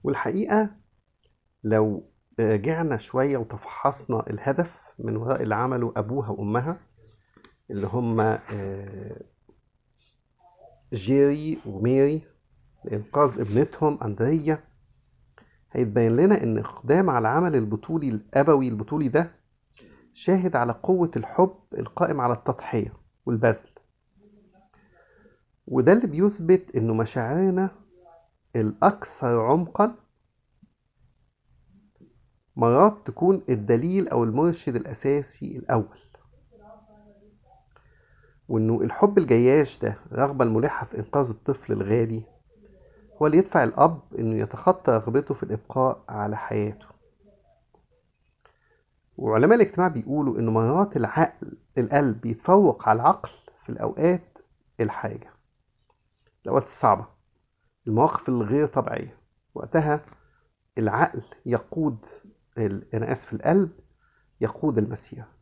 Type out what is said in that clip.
والحقيقة لو رجعنا شوية وتفحصنا الهدف من وراء اللي عمله أبوها وأمها اللي هما آه، جيري وميري لإنقاذ ابنتهم أندريا هيتبين لنا إن إقدام على العمل البطولي الأبوي البطولي ده شاهد على قوة الحب القائم على التضحية والبذل وده اللي بيثبت إنه مشاعرنا الأكثر عمقا مرات تكون الدليل أو المرشد الأساسي الأول وإنه الحب الجياش ده رغبة الملحة في إنقاذ الطفل الغالي هو اللي يدفع الأب إنه يتخطى رغبته في الإبقاء على حياته وعلماء الاجتماع بيقولوا إنه مرات العقل القلب بيتفوق على العقل في الأوقات الحاجة الأوقات الصعبة المواقف الغير طبيعية وقتها العقل يقود ال- أنا آسف القلب يقود المسيرة